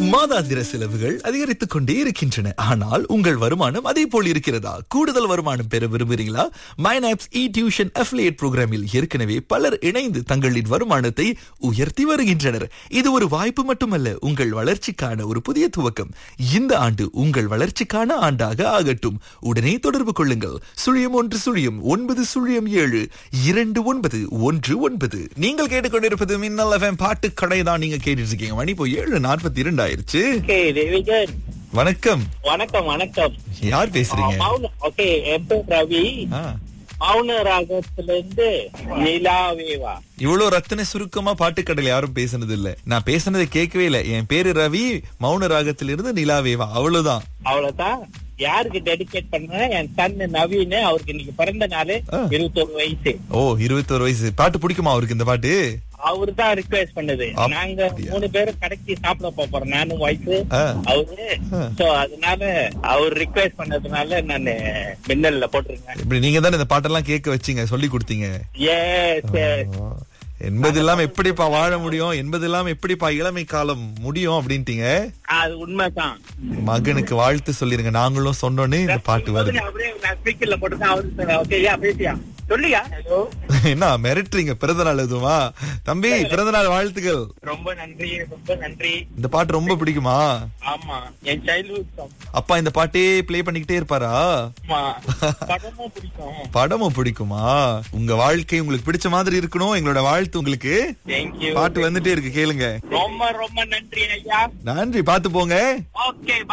மாதாந்திர செலவுகள் அதிகரித்துக் கொண்டே இருக்கின்றன ஆனால் உங்கள் வருமானம் அதே போல் இருக்கிறதா கூடுதல் வருமானம் பெற விரும்புகிறீங்களா மைனாப்ஸ் இ டியூஷன் அஃபிலியேட் புரோகிராமில் ஏற்கனவே பலர் இணைந்து தங்களின் வருமானத்தை உயர்த்தி வருகின்றனர் இது ஒரு வாய்ப்பு மட்டுமல்ல உங்கள் வளர்ச்சிக்கான ஒரு புதிய துவக்கம் இந்த ஆண்டு உங்கள் வளர்ச்சிக்கான ஆண்டாக ஆகட்டும் உடனே தொடர்பு கொள்ளுங்கள் சுழியம் ஒன்று சுழியம் ஒன்பது சுழியம் ஏழு இரண்டு ஒன்பது ஒன்று ஒன்பது நீங்கள் கேட்டுக்கொண்டிருப்பது மின்னல் எஃப்எம் பாட்டு கடை தான் நீங்க கேட்டுட்டு இருக்கீங்க மணி இப்போ ஏழு நாற்பத்தி இரண்டு ஆயிருச்சு ஓகே தேவிகன் வணக்கம் வணக்கம் வணக்கம் யார் பேசுறீங்க மௌன ஓகே என் பேர் ரவி ஆ, மௌன ராகத்துல இருந்து நிலாவேவா இவ்வளவு ரத்தின சுருக்கமா பாட்டுக்கடையில் யாரும் பேசுனது இல்ல நான் பேசுனதை கேட்கவே இல்ல என் பேரு ரவி மௌன ராகத்திலிருந்து நிலாவேவா அவ்வளவுதான் அவ்வளவுதான் யாருக்கு டெடிகேட் பண்ண என் சன் நவீன் அவருக்கு இன்னைக்கு பிறந்த நாள் ஆ. இருபத்தொரு வயசு ஓ இருபத்தோரு வயசு பாட்டு பிடிக்குமா அவருக்கு இந்த பாட்டு அவரு தான் ரிக்வெஸ்ட் பண்ணது அப்~ நாங்க அப்படியா? மூணு பேரும் கடைக்கு சாப்பிட போறோம் நானும் ஒய்ஃபு ஆ. அவரு ஆ. சோ அதனால அவர் ரிக்வெஸ்ட் பண்ணதுனால நான் மின்னல்ல போட்டிருக்கேன் இப்படி நீங்க தானே இந்த பாட்டெல்லாம் கேட்க வச்சீங்க சொல்லி கொடுத்தீங்க எஸ் எண்பது இல்லாம எப்படிப்பா வாழ முடியும் எண்பது இல்லாம எப்படிப்பா இளமை காலம் முடியும் அப்படின்ட்டீங்க அது உண்மைதான் மகனுக்கு வாழ்த்து சொல்லிருங்க நாங்களும் சொன்னோன்னே இந்த பாட்டு வருது அப்படியே நான் ஸ்பீக்கர்ல போட்டுதான் அவரு சொன்னாரு. ஓகேயா பேசியா சொல்லியா ஹலோ என்ன மிரட்டுறீங்க பிறந்த நாள் எதுவுமா தம்பி பிறந்த நாள் வாழ்த்துக்கள் ரொம்ப நன்றி ரொம்ப நன்றி இந்த பாட்டு ரொம்ப பிடிக்குமா ஆமா என் சைல்ட்ஹுட் சாங் அப்பா இந்த பாட்டே ப்ளே பண்ணிக்கிட்டே இருப்பாரா ஆமா படமும் பிடிக்கும் படமும் பிடிக்குமா உங்க வாழ்க்கை உங்களுக்கு பிடிச்ச மாதிரி இருக்கணும் எங்களோட வாழ்த்து உங்களுக்கு தேங்க்யூ பாட்டு வந்துட்டே இருக்கு கேளுங்க ரொம்ப ரொம்ப நன்றி ஐயா நன்றி பாத்து போங்க ஓகே